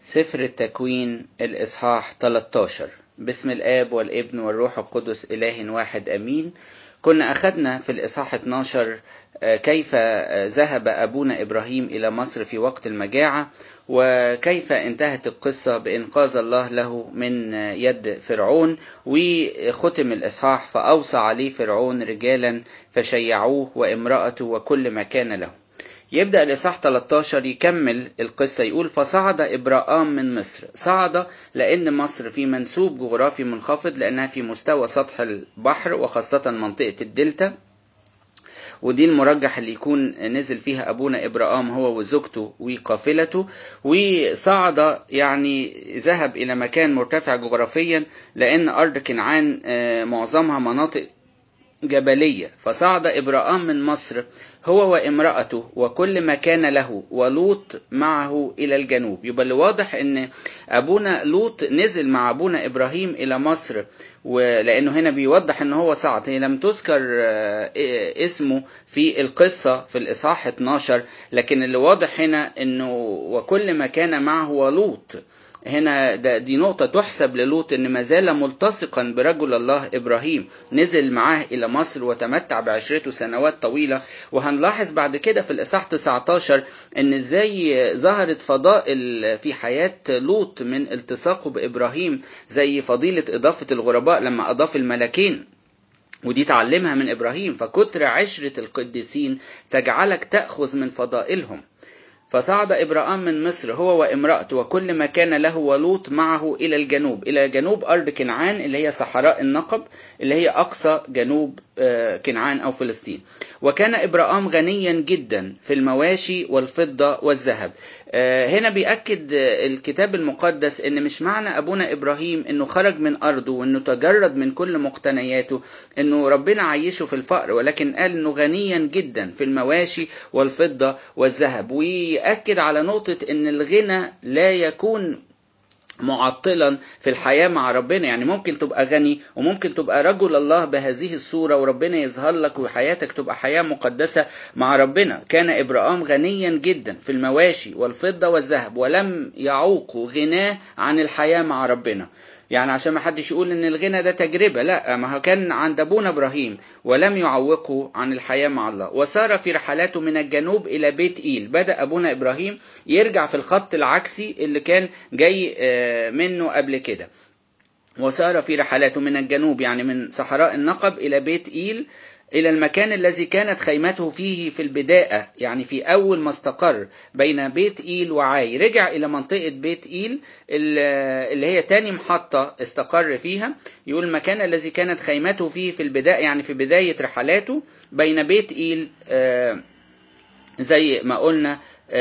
سفر التكوين الإصحاح 13 بسم الآب والابن والروح القدس إله واحد أمين كنا أخذنا في الإصحاح 12 كيف ذهب أبونا إبراهيم إلى مصر في وقت المجاعة وكيف انتهت القصة بإنقاذ الله له من يد فرعون وختم الإصحاح فأوصى عليه فرعون رجالا فشيعوه وامرأته وكل ما كان له يبدأ الإصحاح 13 يكمل القصة يقول فصعد إبراهام من مصر صعد لأن مصر في منسوب جغرافي منخفض لأنها في مستوى سطح البحر وخاصة منطقة الدلتا ودي المرجح اللي يكون نزل فيها أبونا إبراهام هو وزوجته وقافلته وصعد يعني ذهب إلى مكان مرتفع جغرافيا لأن أرض كنعان معظمها مناطق جبلية فصعد إبراهام من مصر هو وامرأته وكل ما كان له ولوط معه إلى الجنوب يبقى اللي واضح إن أبونا لوط نزل مع أبونا إبراهيم إلى مصر ولأنه هنا بيوضح إن هو صعد هي لم تذكر اسمه في القصة في الإصحاح 12 لكن اللي واضح هنا إنه وكل ما كان معه ولوط هنا ده دي نقطة تحسب للوط إن ما زال ملتصقا برجل الله إبراهيم نزل معاه إلى مصر وتمتع بعشرته سنوات طويلة وهنلاحظ بعد كده في الإصحاح 19 إن إزاي ظهرت فضائل في حياة لوط من التصاقه بإبراهيم زي فضيلة إضافة الغرباء لما أضاف الملكين ودي تعلمها من إبراهيم فكتر عشرة القديسين تجعلك تأخذ من فضائلهم فصعد إبراهام من مصر هو وامرأته وكل ما كان له ولوط معه إلى الجنوب إلى جنوب أرض كنعان اللي هي صحراء النقب اللي هي أقصى جنوب كنعان أو فلسطين وكان إبراهام غنيا جدا في المواشي والفضة والذهب هنا بيأكد الكتاب المقدس ان مش معنى ابونا ابراهيم انه خرج من ارضه وانه تجرد من كل مقتنياته انه ربنا عيشه في الفقر ولكن قال انه غنيا جدا في المواشي والفضة والذهب ويأكد على نقطة ان الغنى لا يكون معطلا في الحياة مع ربنا يعني ممكن تبقى غني وممكن تبقى رجل الله بهذه الصورة وربنا يظهر لك وحياتك تبقى حياة مقدسة مع ربنا كان إبراهام غنيا جدا في المواشي والفضة والذهب ولم يعوق غناه عن الحياة مع ربنا يعني عشان ما حدش يقول ان الغنى ده تجربة لا ما هو كان عند ابونا ابراهيم ولم يعوقه عن الحياة مع الله وسار في رحلاته من الجنوب الى بيت ايل بدأ ابونا ابراهيم يرجع في الخط العكسي اللي كان جاي منه قبل كده وسار في رحلاته من الجنوب يعني من صحراء النقب الى بيت ايل إلى المكان الذي كانت خيمته فيه في البداية يعني في أول ما استقر بين بيت إيل وعاي رجع إلى منطقة بيت إيل اللي هي تاني محطة استقر فيها يقول المكان الذي كانت خيمته فيه في البداية يعني في بداية رحلاته بين بيت إيل زي ما قلنا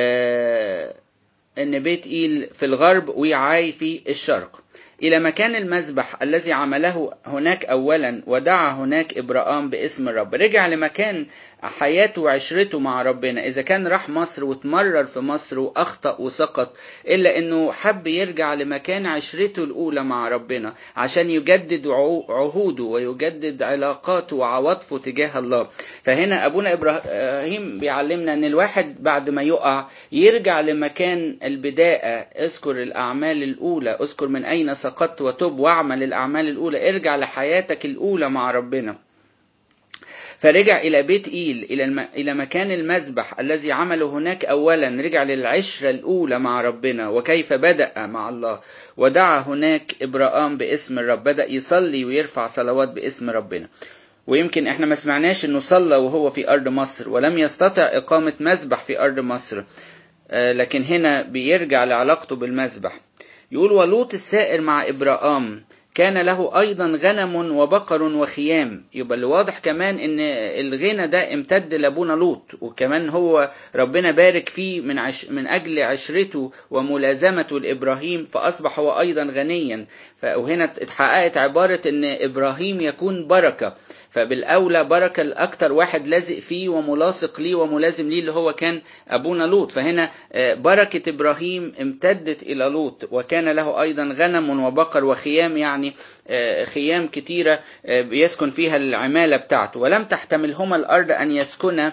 أن بيت إيل في الغرب وعاي في الشرق إلى مكان المذبح الذي عمله هناك أولا ودعا هناك إبراهام باسم الرب رجع لمكان حياته وعشرته مع ربنا إذا كان راح مصر وتمرر في مصر وأخطأ وسقط إلا أنه حب يرجع لمكان عشرته الأولى مع ربنا عشان يجدد عهوده ويجدد علاقاته وعواطفه تجاه الله فهنا أبونا إبراهيم بيعلمنا أن الواحد بعد ما يقع يرجع لمكان البداية اذكر الأعمال الأولى اذكر من أين سقطت وتب واعمل الأعمال الأولى ارجع لحياتك الأولى مع ربنا فرجع إلى بيت إيل إلى, الم... إلى مكان المذبح الذي عمله هناك أولا رجع للعشرة الأولى مع ربنا وكيف بدأ مع الله ودعا هناك إبراهام باسم الرب بدأ يصلي ويرفع صلوات باسم ربنا ويمكن احنا ما سمعناش انه صلى وهو في ارض مصر ولم يستطع اقامة مذبح في ارض مصر لكن هنا بيرجع لعلاقته بالمذبح يقول ولوط السائر مع إبراهام كان له أيضا غنم وبقر وخيام يبقى اللي واضح كمان إن الغنى ده امتد لأبونا لوط وكمان هو ربنا بارك فيه من, عش من أجل عشرته وملازمته لإبراهيم فأصبح هو أيضا غنيا وهنا اتحققت عبارة إن إبراهيم يكون بركة فبالأولى بركة الأكثر واحد لازق فيه وملاصق ليه وملازم ليه اللي هو كان أبونا لوط فهنا بركة إبراهيم امتدت إلى لوط وكان له أيضا غنم وبقر وخيام يعني خيام كتيرة بيسكن فيها العمالة بتاعته ولم تحتملهما الأرض أن يسكن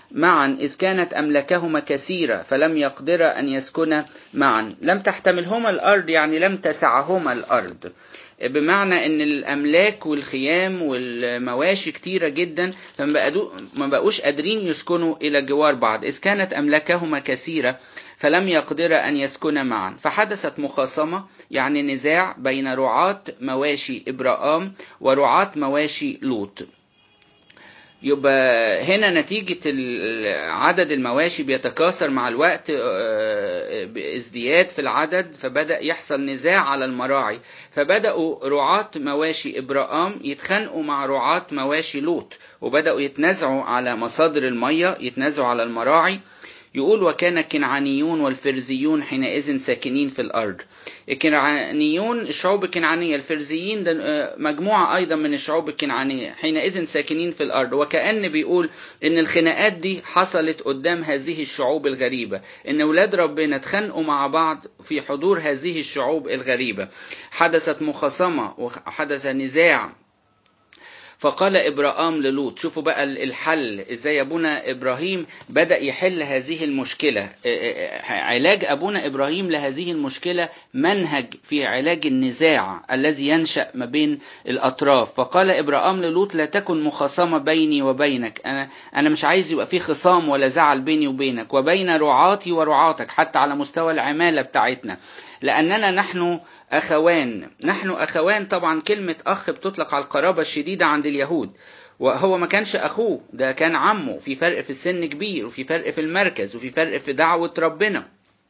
معا إذ كانت أملاكهما كثيرة فلم يقدرا أن يسكنا معا لم تحتملهما الأرض يعني لم تسعهما الأرض بمعنى ان الاملاك والخيام والمواشي كتيره جدا فما بقوش قادرين يسكنوا الى جوار بعض اذ كانت املاكهما كثيره فلم يقدر ان يسكنا معا فحدثت مخاصمه يعني نزاع بين رعاه مواشي ابراهام ورعاه مواشي لوط يبقى هنا نتيجة عدد المواشي بيتكاثر مع الوقت ازدياد في العدد فبدأ يحصل نزاع على المراعي فبدأوا رعاة مواشي إبراهام يتخانقوا مع رعاة مواشي لوط وبدأوا يتنازعوا على مصادر المية يتنازعوا على المراعي يقول وكان الكنعانيون والفرزيون حينئذ ساكنين في الأرض الكنعانيون الشعوب الكنعانية الفرزيين ده مجموعة أيضا من الشعوب الكنعانية حينئذ ساكنين في الأرض وكأن بيقول إن الخناقات دي حصلت قدام هذه الشعوب الغريبة إن ولاد ربنا اتخانقوا مع بعض في حضور هذه الشعوب الغريبة حدثت مخاصمة وحدث نزاع فقال إبراهام للوط شوفوا بقى الحل إزاي أبونا إبراهيم بدأ يحل هذه المشكلة علاج أبونا إبراهيم لهذه المشكلة منهج في علاج النزاع الذي ينشأ ما بين الأطراف فقال إبراهام للوط لا تكن مخاصمة بيني وبينك أنا, أنا مش عايز يبقى في خصام ولا زعل بيني وبينك وبين رعاتي ورعاتك حتى على مستوى العمالة بتاعتنا لأننا نحن أخوان نحن أخوان طبعا كلمة أخ بتطلق على القرابة الشديدة عند اليهود وهو ما كانش أخوه ده كان عمه في فرق في السن كبير وفي فرق في المركز وفي فرق في دعوة ربنا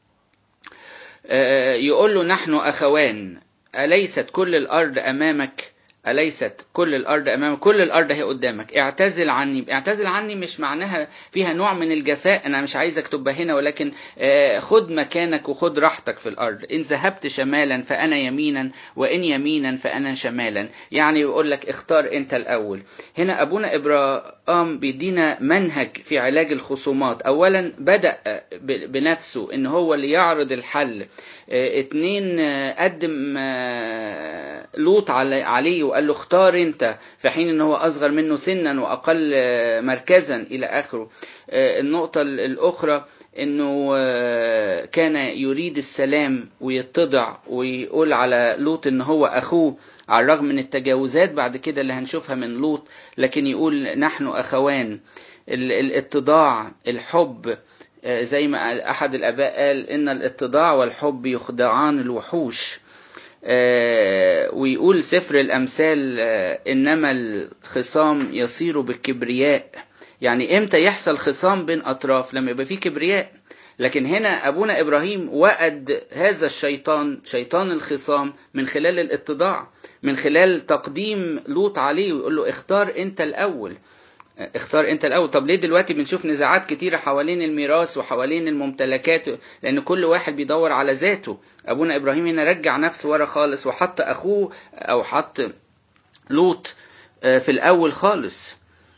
يقول له نحن أخوان أليست كل الأرض أمامك أليست كل الأرض أمامك كل الأرض هي قدامك اعتزل عني اعتزل عني مش معناها فيها نوع من الجفاء أنا مش عايزك تبقى هنا ولكن خد مكانك وخد راحتك في الأرض إن ذهبت شمالا فأنا يمينا وإن يمينا فأنا شمالا يعني يقول لك اختار أنت الأول هنا أبونا إبراهام بيدينا منهج في علاج الخصومات أولا بدأ بنفسه إن هو اللي يعرض الحل اتنين قدم لوط عليه وقال له اختار انت في حين ان هو اصغر منه سنا واقل مركزا الى اخره النقطة الاخرى انه كان يريد السلام ويتضع ويقول على لوط ان هو اخوه على الرغم من التجاوزات بعد كده اللي هنشوفها من لوط لكن يقول نحن اخوان الاتضاع الحب زي ما احد الاباء قال ان الاتضاع والحب يخدعان الوحوش ويقول سفر الأمثال إنما الخصام يصير بالكبرياء يعني إمتى يحصل خصام بين أطراف لما يبقى فيه كبرياء لكن هنا أبونا إبراهيم وأد هذا الشيطان شيطان الخصام من خلال الاتضاع من خلال تقديم لوط عليه ويقول له اختار أنت الأول اختار انت الاول طب ليه دلوقتي بنشوف نزاعات كتيره حوالين الميراث وحوالين الممتلكات لان كل واحد بيدور على ذاته ابونا ابراهيم هنا رجع نفسه ورا خالص وحط اخوه او حط لوط في الاول خالص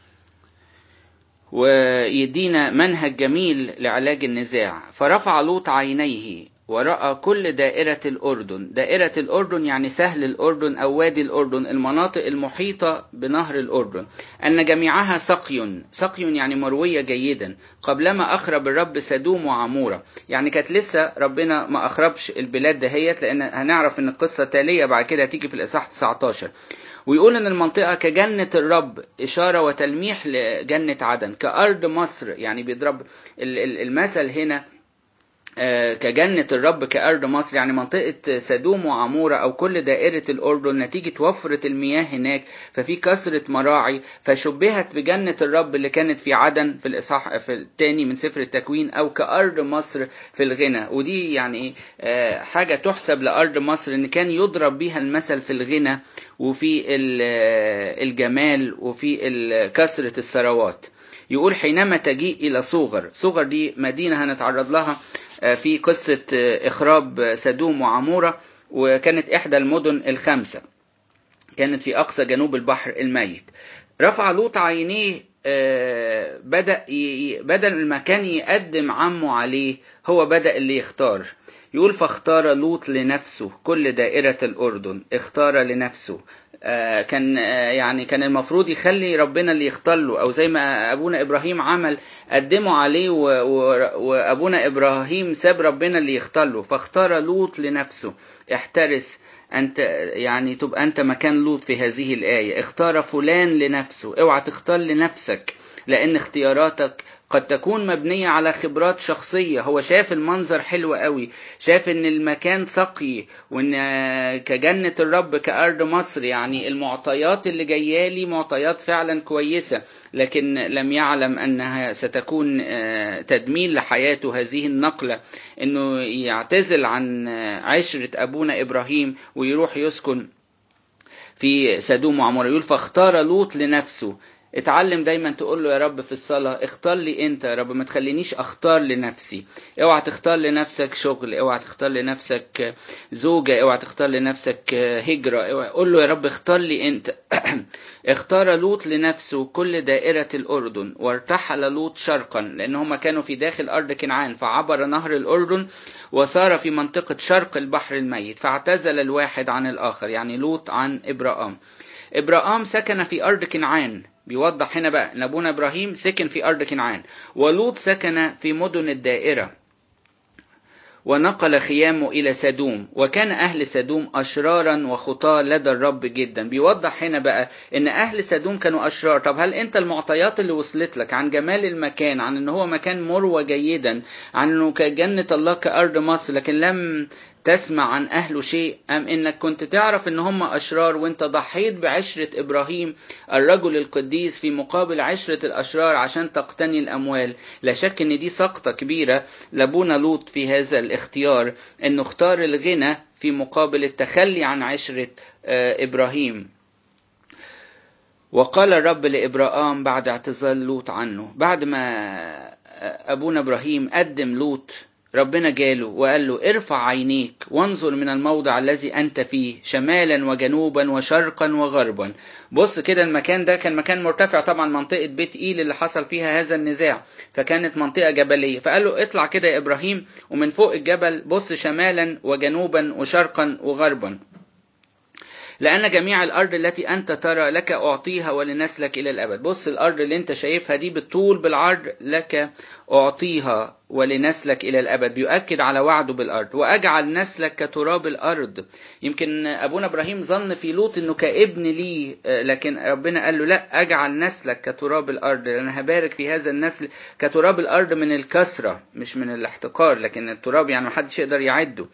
ويدينا منهج جميل لعلاج النزاع فرفع لوط عينيه ورأى كل دائرة الأردن دائرة الأردن يعني سهل الأردن أو وادي الأردن المناطق المحيطة بنهر الأردن أن جميعها سقي سقي يعني مروية جيدا قبلما أخرب الرب سدوم وعمورة يعني كانت لسه ربنا ما أخربش البلاد دهيت لأن هنعرف أن القصة تالية بعد كده هتيجي في الإصحاح 19 ويقول ان المنطقة كجنة الرب اشارة وتلميح لجنة عدن كأرض مصر يعني بيضرب المثل هنا كجنة الرب كأرض مصر يعني منطقة سدوم وعمورة أو كل دائرة الأردن نتيجة وفرة المياه هناك ففي كثرة مراعي فشبهت بجنة الرب اللي كانت في عدن في الإصحاح في الثاني من سفر التكوين أو كأرض مصر في الغنى ودي يعني حاجة تحسب لأرض مصر إن كان يضرب بها المثل في الغنى وفي الجمال وفي كثرة الثروات يقول حينما تجيء إلى صوغر صوغر دي مدينة هنتعرض لها في قصة إخراب سدوم وعمورة وكانت إحدى المدن الخمسة كانت في أقصى جنوب البحر الميت رفع لوط عينيه بدأ بدل ما كان يقدم عمه عليه هو بدأ اللي يختار يقول فاختار لوط لنفسه كل دائرة الأردن اختار لنفسه كان يعني كان المفروض يخلي ربنا اللي يختار له او زي ما ابونا ابراهيم عمل قدموا عليه وابونا ابراهيم ساب ربنا اللي يختار له فاختار لوط لنفسه احترس انت يعني تبقى انت مكان لوط في هذه الايه اختار فلان لنفسه اوعى تختار لنفسك لان اختياراتك قد تكون مبنية على خبرات شخصية هو شاف المنظر حلو قوي شاف ان المكان سقي وان كجنة الرب كأرض مصر يعني المعطيات اللي جايالي معطيات فعلا كويسة لكن لم يعلم انها ستكون تدمير لحياته هذه النقلة انه يعتزل عن عشرة ابونا ابراهيم ويروح يسكن في سدوم وعمر يقول فاختار لوط لنفسه اتعلم دايما تقول له يا رب في الصلاة اختار لي انت يا رب ما تخلينيش اختار لنفسي اوعى تختار لنفسك شغل اوعى تختار لنفسك زوجة اوعى تختار لنفسك هجرة اوعى قول له يا رب اختار لي انت اختار لوط لنفسه كل دائرة الأردن وارتحل لوط شرقا لأن هم كانوا في داخل أرض كنعان فعبر نهر الأردن وصار في منطقة شرق البحر الميت فاعتزل الواحد عن الآخر يعني لوط عن إبراهام إبراهام سكن في أرض كنعان بيوضح هنا بقى ان ابونا ابراهيم سكن في ارض كنعان ولوط سكن في مدن الدائره ونقل خيامه الى سدوم وكان اهل سدوم اشرارا وخطاه لدى الرب جدا بيوضح هنا بقى ان اهل سدوم كانوا اشرار طب هل انت المعطيات اللي وصلت لك عن جمال المكان عن ان هو مكان مروى جيدا عن انه كجنه الله كارض مصر لكن لم تسمع عن أهله شيء أم إنك كنت تعرف إن هم أشرار وإنت ضحيت بعشرة إبراهيم الرجل القديس في مقابل عشرة الأشرار عشان تقتني الأموال لا شك إن دي سقطة كبيرة لابونا لوط في هذا الاختيار إنه اختار الغنى في مقابل التخلي عن عشرة إبراهيم وقال الرب لإبراهام بعد اعتزال لوط عنه بعد ما أبونا إبراهيم قدم لوط ربنا جاله وقال له ارفع عينيك وانظر من الموضع الذي أنت فيه شمالا وجنوبا وشرقا وغربا بص كده المكان ده كان مكان مرتفع طبعا منطقة بيت إيل اللي حصل فيها هذا النزاع فكانت منطقة جبلية فقال له اطلع كده يا إبراهيم ومن فوق الجبل بص شمالا وجنوبا وشرقا وغربا لأن جميع الأرض التي أنت ترى لك أعطيها ولنسلك إلى الأبد بص الأرض اللي أنت شايفها دي بالطول بالعرض لك أعطيها ولنسلك إلى الأبد بيؤكد على وعده بالأرض وأجعل نسلك كتراب الأرض يمكن أبونا إبراهيم ظن في لوط أنه كابن لي لكن ربنا قال له لا أجعل نسلك كتراب الأرض لأن هبارك في هذا النسل كتراب الأرض من الكسرة مش من الاحتقار لكن التراب يعني محدش يقدر يعده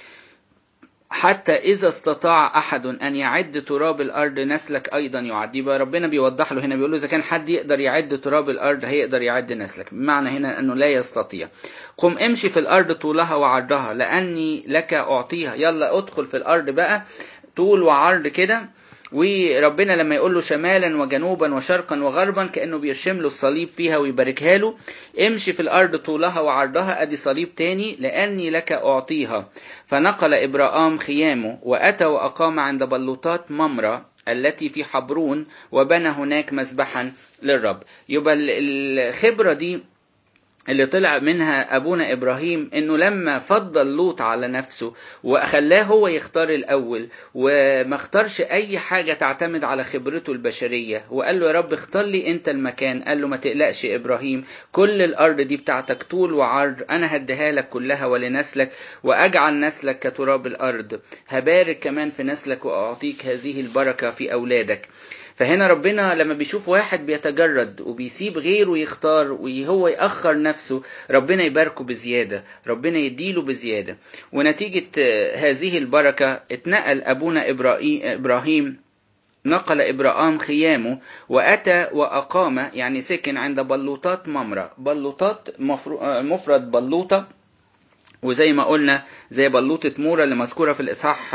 حتى إذا استطاع أحد أن يعد تراب الأرض نسلك أيضا يعد يبقى ربنا بيوضح له هنا بيقول له إذا كان حد يقدر يعد تراب الأرض هيقدر يعد نسلك بمعنى هنا أنه لا يستطيع قم امشي في الأرض طولها وعرضها لأني لك أعطيها يلا ادخل في الأرض بقى طول وعرض كده وربنا لما يقول له شمالا وجنوبا وشرقا وغربا كانه بيرشم له الصليب فيها ويباركها له امشي في الارض طولها وعرضها ادي صليب تاني لاني لك اعطيها فنقل ابراهام خيامه واتى واقام عند بلوطات ممره التي في حبرون وبنى هناك مسبحا للرب يبقى الخبره دي اللي طلع منها ابونا ابراهيم انه لما فضل لوط على نفسه وخلاه هو يختار الاول وما اختارش اي حاجه تعتمد على خبرته البشريه وقال له يا رب اختار لي انت المكان قال له ما تقلقش يا ابراهيم كل الارض دي بتاعتك طول وعرض انا هديها لك كلها ولنسلك واجعل نسلك كتراب الارض هبارك كمان في نسلك واعطيك هذه البركه في اولادك فهنا ربنا لما بيشوف واحد بيتجرد وبيسيب غيره يختار وهو يأخر نفسه ربنا يباركه بزيادة ربنا يديله بزيادة ونتيجة هذه البركة اتنقل أبونا إبراهيم نقل إبراهام خيامه وأتى وأقام يعني سكن عند بلوطات ممرة بلوطات مفرد بلوطة وزي ما قلنا زي بلوطة مورا اللي مذكورة في الإصحاح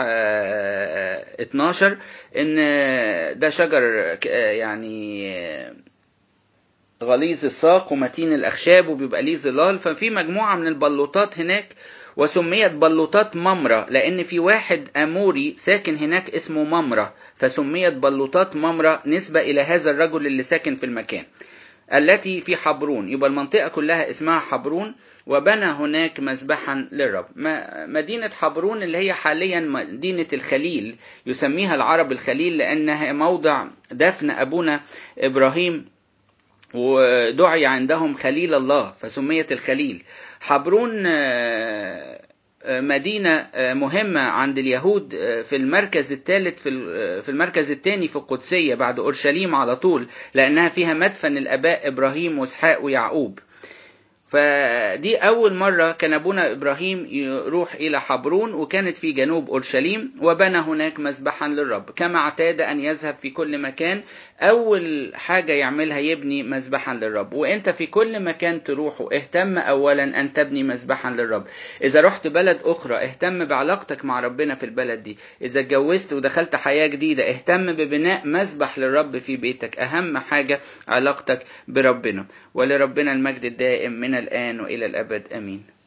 12 إن ده شجر يعني غليظ الساق ومتين الأخشاب وبيبقى ليه ظلال ففي مجموعة من البلوطات هناك وسميت بلوطات ممرة لأن في واحد أموري ساكن هناك اسمه ممرة فسميت بلوطات ممرة نسبة إلى هذا الرجل اللي ساكن في المكان التي في حبرون يبقى المنطقة كلها اسمها حبرون وبنى هناك مذبحا للرب مدينة حبرون اللي هي حاليا مدينة الخليل يسميها العرب الخليل لأنها موضع دفن أبونا إبراهيم ودعي عندهم خليل الله فسميت الخليل حبرون مدينة مهمة عند اليهود في المركز الثالث في المركز الثاني في القدسية بعد أورشليم على طول لأنها فيها مدفن الآباء إبراهيم وإسحاق ويعقوب فدي أول مرة كان أبونا إبراهيم يروح إلى حبرون وكانت في جنوب أورشليم وبنى هناك مذبحا للرب كما اعتاد أن يذهب في كل مكان أول حاجة يعملها يبني مذبحا للرب وأنت في كل مكان تروحه اهتم أولا أن تبني مذبحا للرب إذا رحت بلد أخرى اهتم بعلاقتك مع ربنا في البلد دي إذا اتجوزت ودخلت حياة جديدة eهتم ببناء مذبح للرب في بيتك أهم حاجة علاقتك بربنا ولربنا المجد الدائم من الآن وإلى الأبد آمين